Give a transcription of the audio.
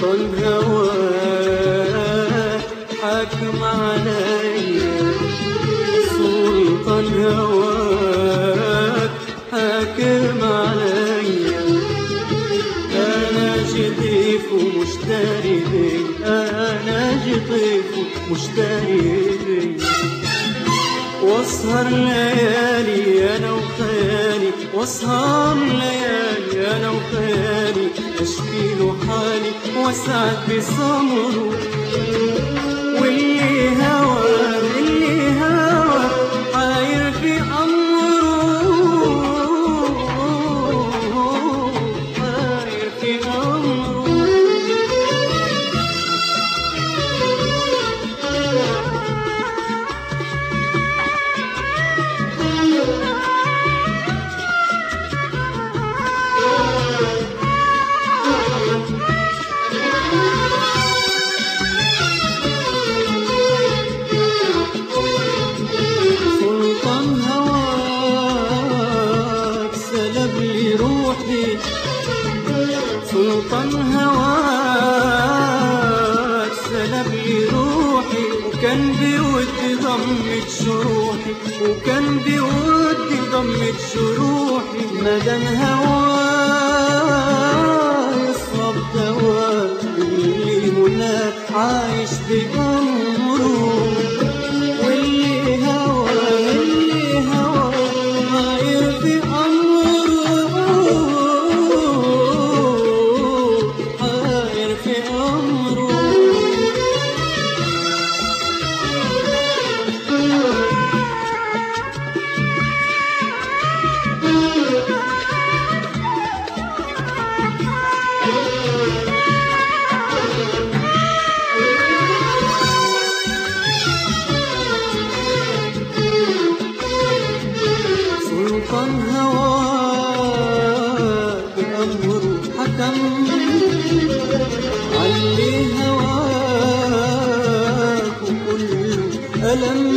سلطان هواك حاكم عليا سلطان هواك حاكم عليا انا جضيف ومشتري بي انا جضيف ومشتري بي واسهر ليالي انا وخيالي واسهر ليالي انا وخيالي اشكي له حالي واسعد بصبره واللي هوى اللي هوى حاير في امره حاير في امره سلطان هواك سلب لي روحي سلطان هواك سلب لي روحي وكان بودي ضمت شروحي وكان بودي ضمت شروحي مدام هواك يصرف دواء اللي هناك عايش بأمره واللي هوى اللي هوى غير في أمره غير في أمره سلطان هواك بأمره حكم علي هواك وكله ألم